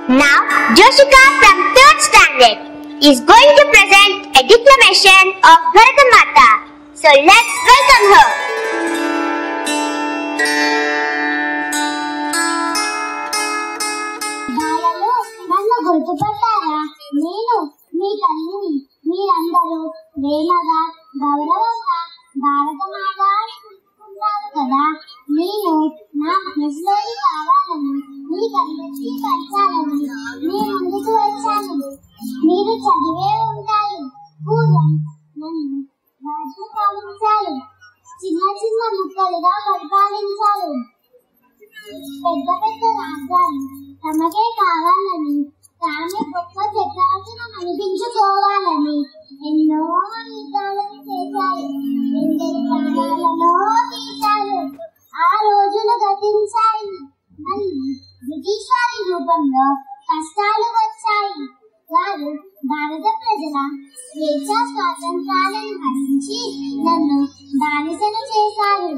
Now, Joshika from third standard is going to present a declamation of Bharatamata. So let's welcome her. బాలలు నన్ను గుర్తుపట్టారా నేను మీ తల్లిని మీరందరూ ప్రేమగా గౌరవంగా భారతమాత అనుకుంటున్నారు కదా నేను నా మనసులోని కావాలని మీకందరికీ పంచాలని మీ ముందుకు వచ్చాను మీరు చదివే ఉంటారు పూర్వం నన్ను రాజు పాలించారు చిన్న చిన్న ముక్కలుగా పరిపాలించారు పెద్ద పెద్ద రాజ్యాలు తమకే కావాలని తామే గొప్ప చక్రవర్తులను అనిపించుకోవాలని ఎన్నో యుద్ధాలను చేశారు ఎందరి ప్రాణాలలో తీశారు ఆ రోజులు గతించాయి మళ్ళీ బ్రిటిష్ వారి రూపంలో కష్టాలు వచ్చాయి వారు భారత ప్రజల స్వేచ్ఛ స్వాతంత్రాలను హరించి నన్ను బానిసను చేశారు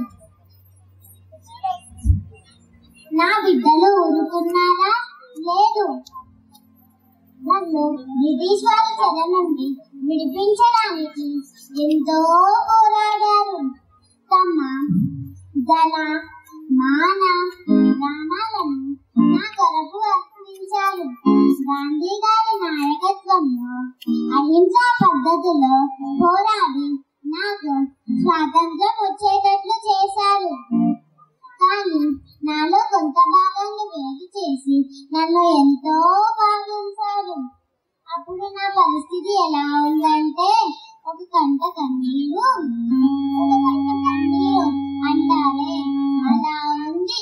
నా బిడ్డలు ఊరుకున్నారా లేదు నన్ను బ్రిటిష్ వారి చెర నుండి విడిపించడానికి ఎంతో పోరాడారు తమ ధన మాన ప్రాణాలను నా కొరకు అర్పించారు గాంధీ గారి నాయకత్వంలో అహింసా పద్ధతిలో పోరాడి నాకు స్వాతంత్రం వచ్చేటట్లు చేశారు కానీ నాలో కొంత భాగాన్ని వేరు చేసి నన్ను ఎంతో బాధించారు అప్పుడు నా పరిస్థితి ఎలా ఉందంటే ఒక కంట కన్నీరు ఒక కంట కన్నీరు అంటారే అలా ఉంది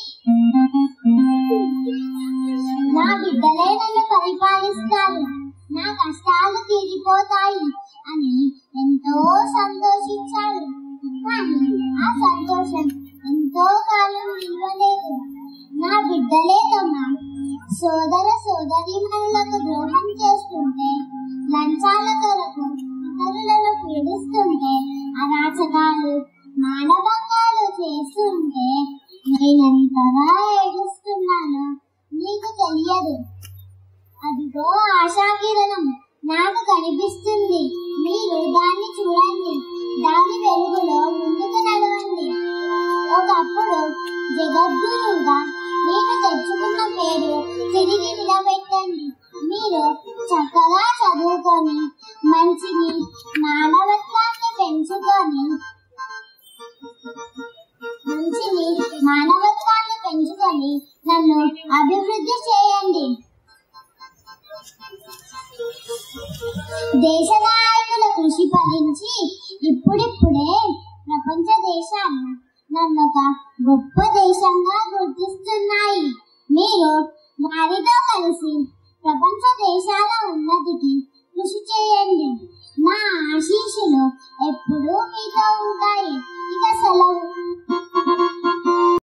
నా బిడ్డలే నన్ను పరిపాలిస్తారు నా కష్టాలు తీరిపోతాయి అని ఎంతో సంతోషించాడు కానీ ఆ సంతోషం ఎంతో కాలం నిలవలేదు నా బిడ్డలే తమ సోదర సోదరీమణులకు ద్రోహం చేస్తుంటే లంచాల కొరకు ఇతరులను పీడిస్తుంటే అరాచకాలు మానవంగాలు చేస్తుంటే నేనెంతగా ఏడుస్తున్నాను నీకు తెలియదు అదిగో ఆశాకిరణం నాకు కనిపిస్తుంది మీరు దాన్ని చూడండి దాని వెలుగులో ముందుకు నడవండి ఒకప్పుడు జగద్గురువుగా నేను తెచ్చుకున్న పేరు తిరిగి నిలబెట్టండి మీరు చక్కగా చదువుకొని మంచిని మానవత్వాన్ని పెంచుకొని మంచిని మానవత్వాన్ని పెంచుకొని నన్ను అభివృద్ధి చేయండి దేశ నాయకుల కృషి ఫలించి ఇప్పుడిప్పుడే ప్రపంచ దేశాలు నన్ను ఒక గొప్ప దేశంగా గుర్తిస్తున్నాయి